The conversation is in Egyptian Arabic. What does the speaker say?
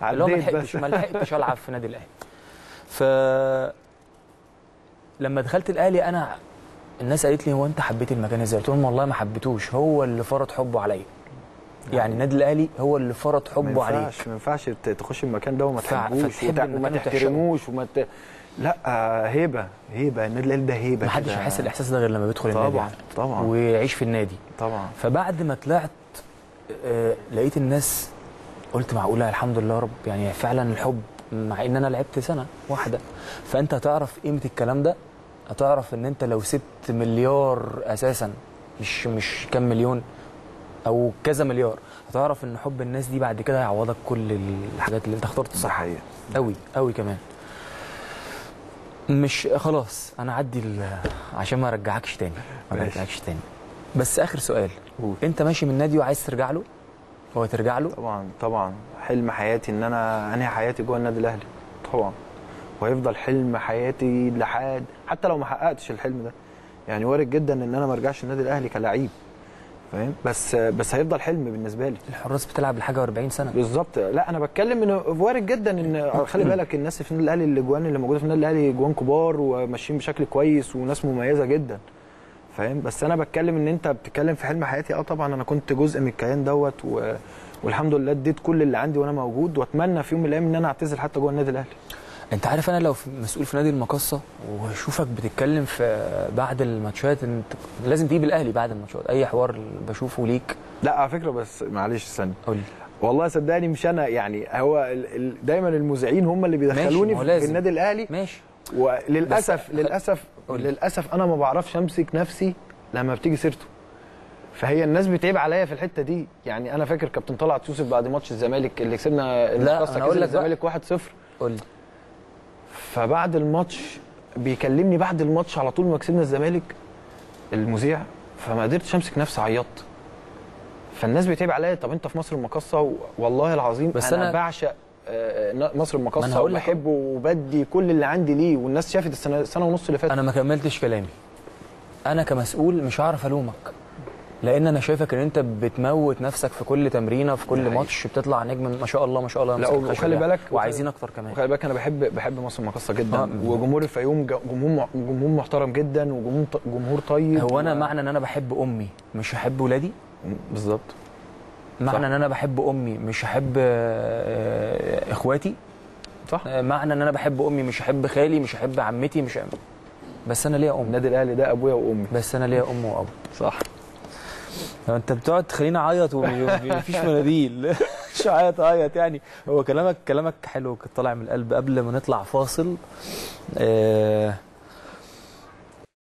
اللي هو ما عديت لحقتش بس. ما لحقتش العب في نادي الاهلي ف لما دخلت الاهلي انا الناس قالت لي هو انت حبيت المكان ازاي؟ قلت لهم والله ما حبيتوش هو اللي فرض حبه عليا يعني النادي الاهلي هو اللي فرض ما حبه عليك ينفعش ما ينفعش ت- تخش المكان ده وما فع- تحبوش فتحب وتع- المكان وما وتعشقه. تحترموش وما ت... لا آه، هيبه هيبه النادي الاهلي ده هيبه ما حدش كده. هيحس الاحساس ده غير لما بيدخل النادي طبعا يعني. طبعا ويعيش في النادي طبعا فبعد ما طلعت آه، لقيت الناس قلت معقوله الحمد لله يا رب يعني فعلا الحب مع ان انا لعبت سنه واحده فانت هتعرف قيمه الكلام ده هتعرف ان انت لو سبت مليار اساسا مش مش كام مليون او كذا مليار هتعرف ان حب الناس دي بعد كده هيعوضك كل الحاجات اللي انت اخترت ده صح حقيقه قوي قوي كمان مش خلاص انا عدي ال- عشان ما ارجعكش تاني ما ماشي. ارجعكش تاني بس اخر سؤال قول. انت ماشي من النادي وعايز ترجع له هو ترجع له طبعا طبعا حلم حياتي ان انا انهي حياتي جوه النادي الاهلي طبعا وهيفضل حلم حياتي لحد حتى لو ما حققتش الحلم ده يعني وارد جدا ان انا ما ارجعش النادي الاهلي كلاعب فاهم بس بس هيفضل حلم بالنسبه لي الحراس بتلعب لحاجه و40 سنه بالظبط لا انا بتكلم ان وارد جدا ان خلي بالك الناس في النادي الاهلي اللي جوان اللي موجوده في النادي الاهلي جوان كبار وماشيين بشكل كويس وناس مميزه جدا فاهم بس انا بتكلم ان انت بتتكلم في حلم حياتي اه طبعا انا كنت جزء من الكيان دوت و... والحمد لله اديت كل اللي عندي وانا موجود واتمنى في يوم من الايام ان انا اعتزل حتى جوه النادي الاهلي انت عارف انا لو في- مسؤول في نادي المقصه واشوفك بتتكلم في بعد الماتشات انت لازم تجيب الاهلي بعد الماتشات اي حوار بشوفه ليك لا على فكره بس معلش ثانيه قول لي والله صدقني مش انا يعني هو ال... ال... دايما المذيعين هم اللي بيدخلوني ما هو في لازم. النادي الاهلي ماشي وللاسف بس- للاسف قول لي. للاسف انا ما بعرفش امسك نفسي لما بتيجي سيرته فهي الناس بتعيب عليا في الحته دي يعني انا فاكر كابتن طلعت يوسف بعد ماتش الزمالك اللي كسبنا المقصة أنا أقول كسب لك بقى. الزمالك 1-0 قول لي فبعد الماتش بيكلمني بعد الماتش على طول ما كسبنا الزمالك المذيع فما قدرتش امسك نفسي عيطت فالناس بتعيب عليا طب انت في مصر المقاصه و- والله العظيم بس بس انا, أنا- أنا بعشق آه، ن- مصر ما أنا المقاصه هقول لك- وبحبه وبدي كل اللي عندي ليه والناس شافت السنه السنه ونص اللي فاتت انا ما كملتش كلامي انا كمسؤول مش هعرف الومك لان انا شايفك ان انت بتموت نفسك في كل تمرينه في كل حقيقي. ماتش بتطلع نجم ما شاء الله ما شاء الله لا، مسك وخلي الخشبة. بالك- وعايزين اكتر كمان وخلي بالك انا بحب بحب مصر المقاصه جدا آه. وجمهور الفيوم ج- جمهور جمهور محترم جدا وجمهور ط- جمهور طيب هو انا و- معنى ان انا بحب امي مش هحب ولادي بالظبط معنى صح. ان انا بحب امي مش هحب آه، اخواتي صح آه، معنى ان انا بحب امي مش هحب خالي مش هحب عمتي مش هحب. بس انا ليا ام النادي الاهلي ده ابويا وامي بس انا ليا ام واب صح لو انت بتقعد تخليني اعيط ومفيش مناديل مش عيط اعيط يعني هو كلامك كلامك حلو كنت طالع من القلب قبل ما نطلع فاصل آه